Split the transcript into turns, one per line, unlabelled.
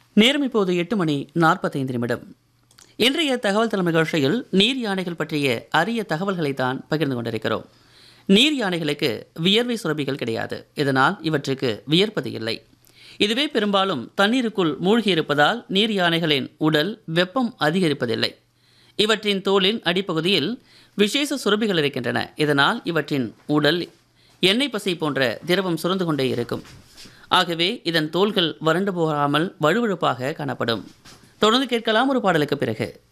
நேரம் இப்போது எட்டு மணி நாற்பத்தைந்து நிமிடம் இன்றைய தகவல் தலைமை நிகழ்ச்சியில் நீர் யானைகள் பற்றிய அரிய தகவல்களை தான் பகிர்ந்து கொண்டிருக்கிறோம் நீர் யானைகளுக்கு வியர்வை சுரப்பிகள் கிடையாது இதனால் இவற்றுக்கு வியர்ப்பது இல்லை இதுவே பெரும்பாலும் தண்ணீருக்குள் மூழ்கியிருப்பதால் நீர் யானைகளின் உடல் வெப்பம் அதிகரிப்பதில்லை இவற்றின் தோலின் அடிப்பகுதியில் விசேஷ சுரபிகள் இருக்கின்றன இதனால் இவற்றின் உடல் எண்ணெய் பசை போன்ற திரவம் சுரந்து கொண்டே இருக்கும் ஆகவே இதன் தோள்கள் வறண்டு போகாமல் வழுவழுப்பாக காணப்படும் தொடர்ந்து கேட்கலாம் ஒரு பாடலுக்கு பிறகு